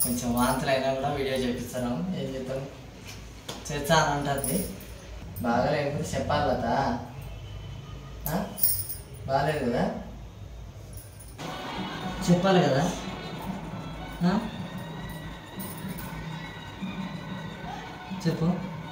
కొంచెం వాంతులు అయినా కూడా వీడియో చేపిస్తాను ఏం చేద్దాం చేస్తా అని అంటుంది బాగా లేకపోతే చెప్పాలి లత ఆ? బాగాలేదు కదా చెప్పాలి కదా ఆ? చెప్పు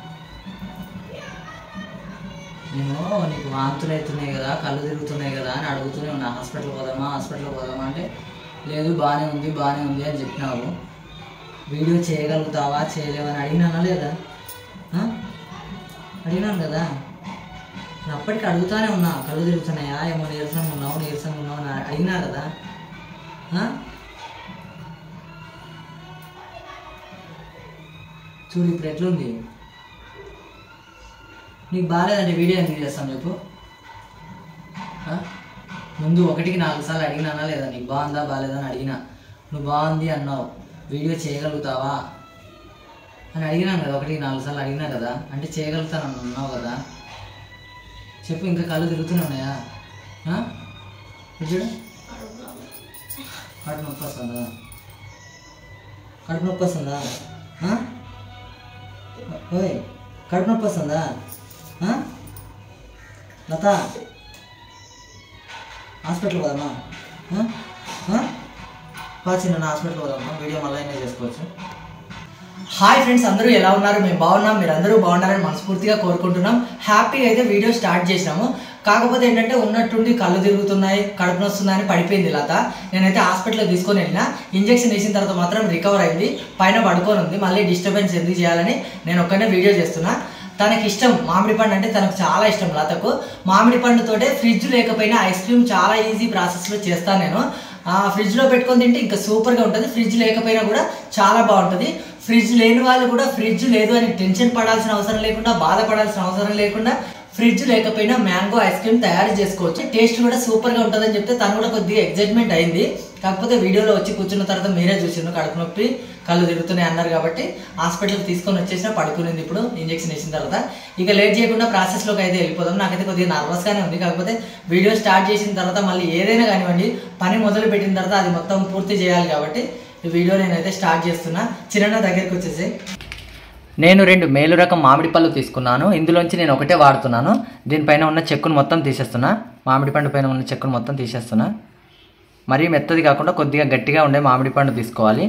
నేను నీకు వాంతులు అవుతున్నాయి కదా కళ్ళు తిరుగుతున్నాయి కదా అని అడుగుతూనే ఉన్నా హాస్పిటల్ పోదామా హాస్పిటల్ పోదామా అంటే లేదు బాగానే ఉంది బాగానే ఉంది అని చెప్పినావు వీడియో చేయగలుగుతావా చేయలేవని అడిగినానా లేదా ఆ? అడిగినాను కదా నేను అప్పటికి అడుగుతానే ఉన్నా కళ్ళు తిరుగుతున్నాయా ఏమో నీరసంగా ఉన్నావు నీరసంగా ఉన్నావు అని అడిగినా కదా ఆ? చూడు ఇప్పుడు ఎట్లుంది నీకు బాగాలేదంటే వీడియో ఎందుకు చేస్తాను చెప్పు ఆ? ముందు ఒకటికి నాలుగు సార్లు అడిగినానా లేదా నీకు బాగుందా బాగాలేదా అని అడిగినా నువ్వు బాగుంది అన్నావు వీడియో చేయగలుగుతావా అని అడిగినాను కదా ఒకటికి నాలుగు సార్లు అడిగినా కదా అంటే చేయగలుగుతాను అని అన్నావు కదా చెప్పు ఇంకా కళ్ళు తిరుగుతూనే ఉన్నాయా ఆ? ఇటు చూడు కడుపు నొప్పి వస్తుందా కడుపు నొప్పి వస్తుందా ఆ? ఓయ్ కడుపు నొప్పి వస్తుందా ఆ? లత హాస్పిటల్ పోదామా ఆ? ఆ? పా చిన్న హాస్పిటల్ పోదామా వీడియో మళ్ళీ అయినా చేసుకోవచ్చు హాయ్ ఫ్రెండ్స్ అందరూ ఎలా ఉన్నారు మేము బాగున్నాం మీరు అందరూ బాగున్నారని మనస్ఫూర్తిగా కోరుకుంటున్నాం హ్యాపీగా అయితే వీడియో స్టార్ట్ చేసినాము కాకపోతే ఏంటంటే ఉన్నట్టుండి కళ్ళు తిరుగుతున్నాయి కడుపు నొస్తున్నాయని పడిపోయింది లత నేనైతే హాస్పిటల్లో తీసుకొని వెళ్ళినా ఇంజెక్షన్ వేసిన తర్వాత మాత్రం రికవర్ అయింది పైన పడుకొని ఉంది మళ్ళీ డిస్టర్బెన్స్ ఎందుకు చేయాలని నేను ఒక్కనే వీడియో చేస్తున్నా తనకి ఇష్టం మామిడి పండు అంటే తనకు చాలా ఇష్టం లతకు మామిడి పండుతోటే ఫ్రిడ్జ్ లేకపోయినా ఐస్ క్రీమ్ చాలా ఈజీ ప్రాసెస్లో చేస్తాను నేను ఆ ఫ్రిడ్జ్లో పెట్టుకొని తింటే ఇంకా సూపర్గా ఉంటుంది ఫ్రిడ్జ్ లేకపోయినా కూడా చాలా బాగుంటుంది ఫ్రిడ్జ్ లేని వాళ్ళు కూడా ఫ్రిడ్జ్ లేదు అని టెన్షన్ పడాల్సిన అవసరం లేకుండా బాధపడాల్సిన అవసరం లేకుండా ఫ్రిడ్జ్ లేకపోయినా మ్యాంగో ఐస్ క్రీమ్ తయారు చేసుకోవచ్చు టేస్ట్ కూడా సూపర్గా ఉంటుందని చెప్తే తను కూడా కొద్దిగా ఎగ్జైట్మెంట్ అయింది కాకపోతే వీడియోలో వచ్చి కూర్చున్న తర్వాత మీరే చూసిండ్రు కడుపు నొప్పి కళ్ళు తిరుగుతున్నాయి అన్నారు కాబట్టి హాస్పిటల్కి తీసుకొని వచ్చేసిన పడుకునింది ఇప్పుడు ఇంజెక్షన్ వేసిన తర్వాత ఇక లేట్ చేయకుండా ప్రాసెస్లోకి అయితే వెళ్ళిపోదాం నాకైతే కొద్దిగా నర్వస్గానే ఉంది కాకపోతే వీడియో స్టార్ట్ చేసిన తర్వాత మళ్ళీ ఏదైనా కానివ్వండి పని మొదలు పెట్టిన తర్వాత అది మొత్తం పూర్తి చేయాలి కాబట్టి ఈ వీడియో నేనైతే స్టార్ట్ చేస్తున్నా చిన్న దగ్గరికి వచ్చేసి నేను రెండు మేలు రకం మామిడి పళ్ళు తీసుకున్నాను ఇందులోంచి నేను ఒకటే వాడుతున్నాను దీనిపైన ఉన్న చెక్కును మొత్తం తీసేస్తున్నా మామిడి పండు పైన ఉన్న చెక్కును మొత్తం తీసేస్తున్నా మరీ మెత్తది కాకుండా కొద్దిగా గట్టిగా ఉండే మామిడి పండు తీసుకోవాలి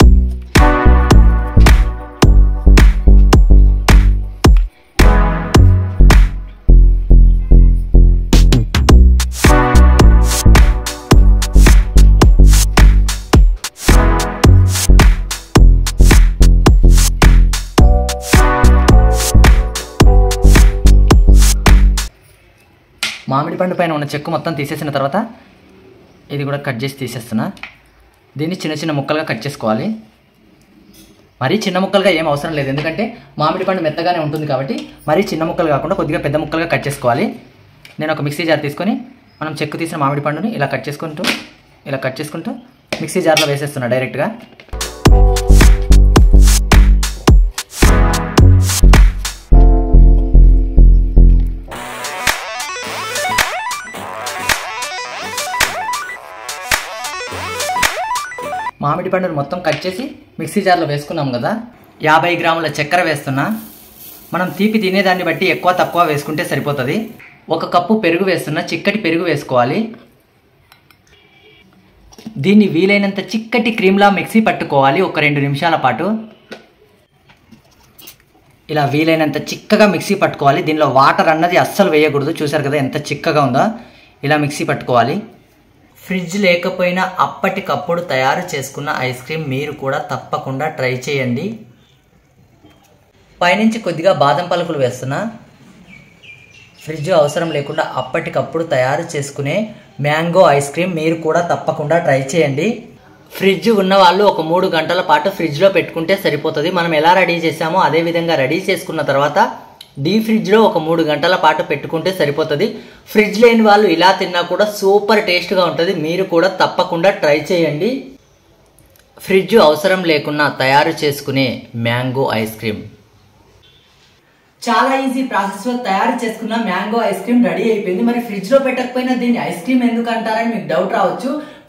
మామిడి పండు పైన ఉన్న చెక్కు మొత్తం తీసేసిన తర్వాత ఇది కూడా కట్ చేసి తీసేస్తున్నా దీన్ని చిన్న చిన్న ముక్కలుగా కట్ చేసుకోవాలి మరీ చిన్న ముక్కలుగా ఏం అవసరం లేదు ఎందుకంటే మామిడి పండు మెత్తగానే ఉంటుంది కాబట్టి మరీ చిన్న ముక్కలు కాకుండా కొద్దిగా పెద్ద ముక్కలుగా కట్ చేసుకోవాలి నేను ఒక మిక్సీ జార్ తీసుకొని మనం చెక్కు తీసిన మామిడి పండుని ఇలా కట్ చేసుకుంటూ ఇలా కట్ చేసుకుంటూ మిక్సీ జార్లో వేసేస్తున్నా డైరెక్ట్గా మామిడి పండును మొత్తం కట్ చేసి మిక్సీ జార్లో వేసుకున్నాం కదా యాభై గ్రాముల చక్కెర వేస్తున్నా మనం తీపి తినేదాన్ని బట్టి ఎక్కువ తక్కువ వేసుకుంటే సరిపోతుంది ఒక కప్పు పెరుగు వేస్తున్నా చిక్కటి పెరుగు వేసుకోవాలి దీన్ని వీలైనంత చిక్కటి క్రీమ్లా మిక్సీ పట్టుకోవాలి ఒక రెండు నిమిషాల పాటు ఇలా వీలైనంత చిక్కగా మిక్సీ పట్టుకోవాలి దీనిలో వాటర్ అన్నది అస్సలు వేయకూడదు చూసారు కదా ఎంత చిక్కగా ఉందో ఇలా మిక్సీ పట్టుకోవాలి ఫ్రిడ్జ్ లేకపోయినా అప్పటికప్పుడు తయారు చేసుకున్న ఐస్ క్రీమ్ మీరు కూడా తప్పకుండా ట్రై చేయండి పైనుంచి కొద్దిగా బాదం పలుకులు వేస్తున్నా ఫ్రిడ్జ్ అవసరం లేకుండా అప్పటికప్పుడు తయారు చేసుకునే మ్యాంగో ఐస్ క్రీమ్ మీరు కూడా తప్పకుండా ట్రై చేయండి ఫ్రిడ్జ్ ఉన్న వాళ్ళు ఒక మూడు గంటల పాటు ఫ్రిడ్జ్లో పెట్టుకుంటే సరిపోతుంది మనం ఎలా రెడీ చేసామో అదే విధంగా రెడీ చేసుకున్న తర్వాత డీ ఫ్రిడ్జ్లో ఒక మూడు గంటల పాటు పెట్టుకుంటే సరిపోతుంది ఫ్రిడ్జ్ లేని వాళ్ళు ఇలా తిన్నా కూడా సూపర్ టేస్ట్గా ఉంటుంది మీరు కూడా తప్పకుండా ట్రై చేయండి ఫ్రిడ్జ్ అవసరం లేకున్నా తయారు చేసుకునే మ్యాంగో ఐస్ క్రీమ్ చాలా ఈజీ ప్రాసెస్ లో తయారు చేసుకున్న మ్యాంగో ఐస్ క్రీమ్ రెడీ అయిపోయింది మరి ఫ్రిడ్జ్ లో పెట్టకపోయినా దీన్ని ఐస్ క్రీమ్ ఎందుకు అంటారని మీకు డౌట్ రావచ్చు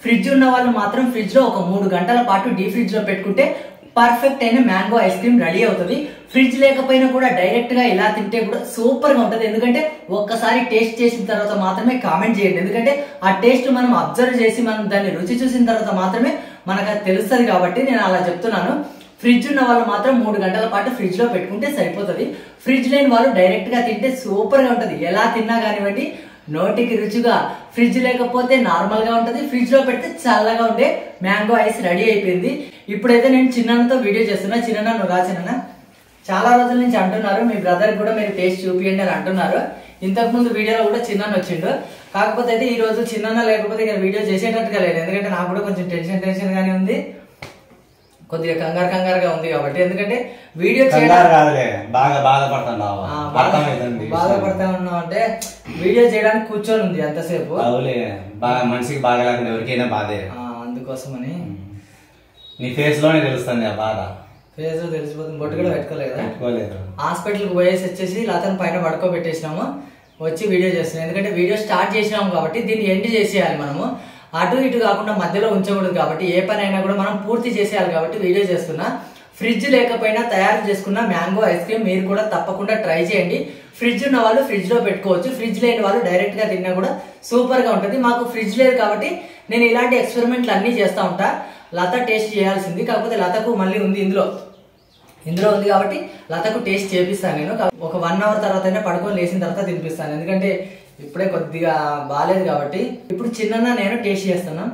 ఫ్రిడ్జ్ ఉన్న వాళ్ళు మాత్రం ఫ్రిడ్జ్ లో ఒక మూడు గంటల పాటు డీ ఫ్రిడ్జ్ లో పెట్టుకుంటే పర్ఫెక్ట్ అయిన మ్యాంగో ఐస్ క్రీమ్ రెడీ అవుతుంది ఫ్రిడ్జ్ లేకపోయినా కూడా డైరెక్ట్ గా ఇలా తింటే కూడా సూపర్ గా ఉంటది ఎందుకంటే ఒక్కసారి టేస్ట్ చేసిన తర్వాత మాత్రమే కామెంట్ చేయండి ఎందుకంటే ఆ టేస్ట్ మనం అబ్జర్వ్ చేసి మనం దాన్ని రుచి చూసిన తర్వాత మాత్రమే మనకు అది తెలుస్తుంది కాబట్టి నేను అలా చెప్తున్నాను ఫ్రిడ్జ్ ఉన్న వాళ్ళు మాత్రం మూడు గంటల పాటు ఫ్రిడ్జ్ లో పెట్టుకుంటే సరిపోతుంది ఫ్రిడ్జ్ లేని వాళ్ళు డైరెక్ట్ గా తింటే సూపర్ గా ఉంటది ఎలా తిన్నా కానివ్వండి నోటికి రుచిగా ఫ్రిడ్జ్ లేకపోతే నార్మల్ గా ఉంటది ఫ్రిడ్జ్ లో పెడితే చల్లగా ఉండే మ్యాంగో ఐస్ రెడీ అయిపోయింది ఇప్పుడైతే నేను చిన్నతో వీడియో చేస్తున్నా చిన్న నువ్వు రా చిన్న చాలా రోజుల నుంచి అంటున్నారు మీ బ్రదర్ కూడా మీరు టేస్ట్ చూపియండి అని అంటున్నారు ఇంతకు ముందు వీడియోలో కూడా చిన్న వచ్చిండు కాకపోతే అయితే ఈ రోజు చిన్న లేకపోతే ఇక వీడియో చేసేటట్టుగా లేదు ఎందుకంటే నాకు కూడా కొంచెం టెన్షన్ టెన్షన్ గానే ఉంది కొద్దిగా కంగారు కంగారుగా ఉంది కాబట్టి ఎందుకంటే వీడియో చేయడం కంగారు కాదులే బాగా బాధపడుతున్నావు ఆ, బాధ- అర్థమైంది బాధపడతా ఉన్నాం అంటే వీడియో చేయడానికి కూర్చొని ఉంది అంతసేపు అవులే బాగా మనిషికి బాగా లేకుండా ఎవరికైనా బాధే ఆ, అందుకోసమని నీ ఫేస్ లోనే తెలుస్తుంది ఆ బాధ ఫేస్ తెలిసిపోతుంది బొట్టు కూడా పెట్టుకోలేదు కదా పెట్టుకోలేదు హాస్పిటల్కి పోయేసి వచ్చేసి లతను పైన పడుకోబెట్టేసినాము వచ్చి వీడియో చేస్తున్నాం ఎందుకంటే వీడియో స్టార్ట్ చేసినాము కాబట్టి దీన్ని ఎండ్ చేసేయాలి మనము అటు ఇటు కాకుండా మధ్యలో ఉంచకూడదు కాబట్టి ఏ పని అయినా కూడా మనం పూర్తి చేసేయాలి కాబట్టి వీడియో చేస్తున్నా ఫ్రిడ్జ్ లేకపోయినా తయారు చేసుకున్న మ్యాంగో ఐస్ క్రీమ్ మీరు కూడా తప్పకుండా ట్రై చేయండి ఫ్రిడ్జ్ ఉన్న వాళ్ళు ఫ్రిడ్జ్ లో పెట్టుకోవచ్చు ఫ్రిడ్జ్ లేని వాళ్ళు డైరెక్ట్ గా తిన్నా కూడా సూపర్ గా ఉంటుంది మాకు ఫ్రిడ్జ్ లేదు కాబట్టి నేను ఇలాంటి ఎక్స్పెరిమెంట్లు అన్ని చేస్తా ఉంటా లత టేస్ట్ చేయాల్సింది కాకపోతే లతకు మళ్ళీ ఉంది ఇందులో ఇందులో ఉంది కాబట్టి లతకు టేస్ట్ చేపిస్తాను నేను కా- ఒక వన్ అవర్ తర్వాత అయినా పడుకొని లేచిన తర్వాత తినిపిస్తాను ఎందుకంటే ఇప్పుడే కొద్దిగా బాగాలేదు కాబట్టి ఇప్పుడు చిన్న నేను టేస్ట్ చేస్తున్నా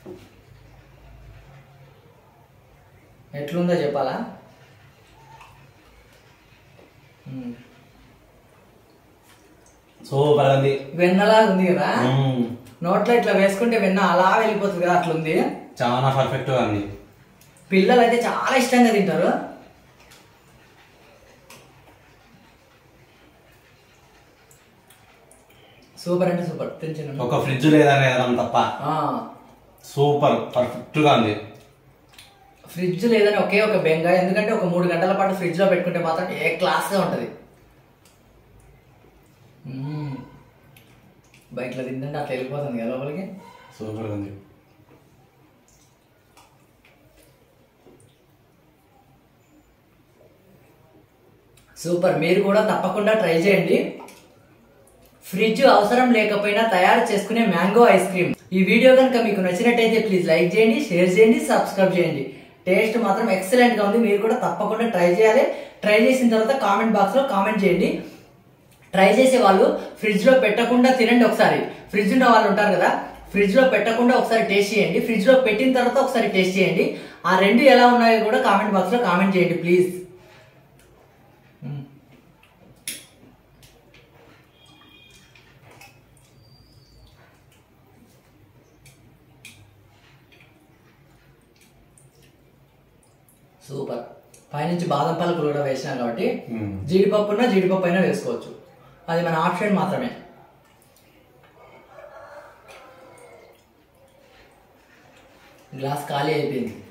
ఎట్లుందో చెప్పాలా మ్మ్. సూపర్ ఉంది వెన్నలా ఉంది కదా మ్మ్. నోట్లో ఇట్లా వేసుకుంటే వెన్న అలా వెళ్ళిపోతుంది కదా అట్లుంది చాలా పర్ఫెక్ట్ గా ఉంది పిల్లలు అయితే చాలా ఇష్టంగా తింటారు సూపర్ అంటే సూపర్ తింటాను ఒక ఫ్రిడ్జ్ లేదనే కదా తప్ప సూపర్ పర్ఫెక్ట్ గా ఉంది ఫ్రిడ్జ్ లేదని ఒకే ఒక బెంగ ఎందుకంటే ఒక మూడు గంటల పాటు ఫ్రిడ్జ్ లో పెట్టుకుంటే మాత్రం ఏ క్లాస్ గా ఉంటది మ్మ్. బయటలో తింటుంటే అట్లా వెళ్ళిపోతుంది కదా లోపలికి సూపర్ ఉంది సూపర్ మీరు కూడా తప్పకుండా ట్రై చేయండి ఫ్రిడ్జ్ అవసరం లేకపోయినా తయారు చేసుకునే మ్యాంగో ఐస్ క్రీమ్ ఈ వీడియో కనుక మీకు నచ్చినట్టయితే ప్లీజ్ లైక్ చేయండి షేర్ చేయండి సబ్స్క్రైబ్ చేయండి టేస్ట్ మాత్రం ఎక్సలెంట్ గా ఉంది మీరు కూడా తప్పకుండా ట్రై చేయాలి ట్రై చేసిన తర్వాత కామెంట్ బాక్స్ లో కామెంట్ చేయండి ట్రై చేసే వాళ్ళు ఫ్రిడ్జ్ లో పెట్టకుండా తినండి ఒకసారి ఫ్రిడ్జ్ ఉన్న వాళ్ళు ఉంటారు కదా ఫ్రిడ్జ్ లో పెట్టకుండా ఒకసారి టేస్ట్ చేయండి ఫ్రిడ్జ్ లో పెట్టిన తర్వాత ఒకసారి టేస్ట్ చేయండి ఆ రెండు ఎలా ఉన్నాయో కూడా కామెంట్ బాక్స్ లో కామెంట్ చేయండి ప్లీజ్ సూపర్ పైనుంచి బాదం పలుకులు కూడా వేసినాం కాబట్టి మ్మ్. జీడిపప్పు ఉన్నా జీడిపప్పు అయినా వేసుకోవచ్చు అది మన ఆప్షన్ మాత్రమే గ్లాస్ ఖాళీ అయిపోయింది